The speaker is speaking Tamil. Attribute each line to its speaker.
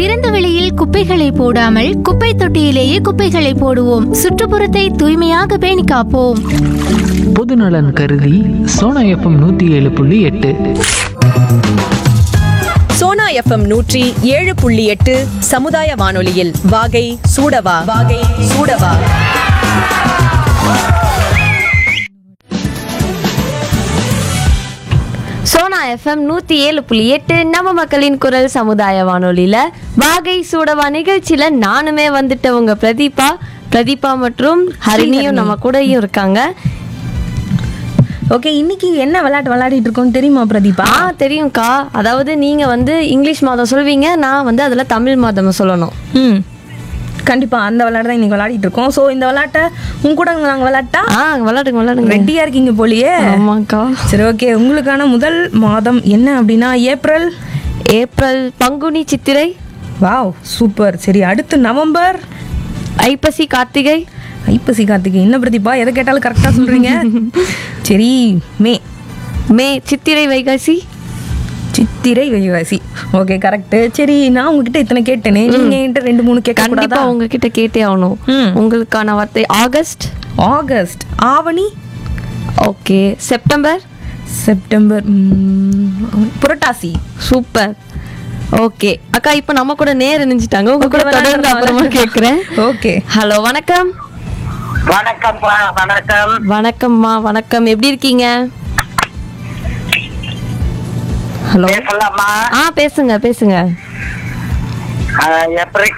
Speaker 1: திறந்த வெளியில் குப்பைகளை போடாமல் குப்பை தொட்டியிலேயே குப்பைகளை போடுவோம் சுற்றுப்புறத்தை தூய்மையாக பேணி காப்போம்
Speaker 2: பொதுநலன் கருதி சோனா எஃப்எம் நூற்றி ஏழு புள்ளி எட்டு
Speaker 3: சோனா எஃப்எம் நூற்றி ஏழு புள்ளி எட்டு சமுதாய வானொலியில் வாகை சூடவா வாகை சூடவா
Speaker 4: சோனா எஃப்எம் நூற்றி ஏழு புள்ளி எட்டு நம்ம மக்களின் குரல் சமுதாய வானொலியில் வாகை சூடவா நிகழ்ச்சியில் நானுமே வந்துட்டேன் உங்க பிரதீபா பிரதீபா மற்றும் ஹரிணியும் நம்ம கூடயும் இருக்காங்க
Speaker 5: ஓகே இன்னைக்கு என்ன விளையாட்டு விளையாடிட்டு இருக்கோம் தெரியுமா பிரதீபா
Speaker 4: ஆ தெரியும்க்கா அதாவது நீங்க வந்து இங்கிலீஷ் மாதம் சொல்வீங்க நான் வந்து அதுல தமிழ் மாதம் சொல்லணும்
Speaker 5: ம் கண்டிப்பா அந்த விளையாட்டு தான் இன்னைக்கு விளையாடிட்டு இருக்கோம் ஸோ இந்த விளையாட்டை உங்க கூட நாங்கள் விளையாட்டா
Speaker 4: ஆ விளையாடுங்க விளையாடுங்க
Speaker 5: ரெடியா இருக்கீங்க போலியே
Speaker 4: ஆமாக்கா
Speaker 5: சரி ஓகே உங்களுக்கான முதல் மாதம் என்ன அப்படின்னா ஏப்ரல்
Speaker 4: ஏப்ரல் பங்குனி சித்திரை
Speaker 5: வாவ் சூப்பர் சரி அடுத்து நவம்பர்
Speaker 4: ஐப்பசி கார்த்திகை
Speaker 5: ஐப்பசி கார்த்திகை என்ன பிரதீபா எதை கேட்டாலும் கரெக்டாக சொல்றீங்க சரி மே
Speaker 4: மே சித்திரை வைகாசி
Speaker 5: சித்திரை வைகாசி ஓகே கரெக்ட் சரி நான் உங்ககிட்ட இத்தனை கேட்டேனே நீங்க என்கிட்ட ரெண்டு மூணு கேட்க
Speaker 4: கண்டிப்பா
Speaker 5: கூடாதா
Speaker 4: உங்ககிட்ட கேட்டே ஆகணும்
Speaker 5: ம்.
Speaker 4: உங்களுக்கான வார்த்தை ஆகஸ்ட்
Speaker 5: ஆகஸ்ட் ஆவணி
Speaker 4: ஓகே செப்டம்பர்
Speaker 5: செப்டம்பர் ம், புரட்டாசி
Speaker 4: சூப்பர் ஓகே அக்கா இப்போ நம்ம கூட நேர் நினைச்சிட்டாங்க உங்க கூட தொடர்ந்து அப்புறமா கேக்குறேன்
Speaker 5: ஓகே
Speaker 4: ஹலோ வணக்கம்
Speaker 6: வணக்கம்ப்பா வணக்கம்
Speaker 4: வணக்கம்மா வணக்கம் எப்படி இருக்கீங்க ஹலோ
Speaker 6: பேசலாமா
Speaker 4: ஆ பேசுங்க பேசுங்க
Speaker 6: எப்படி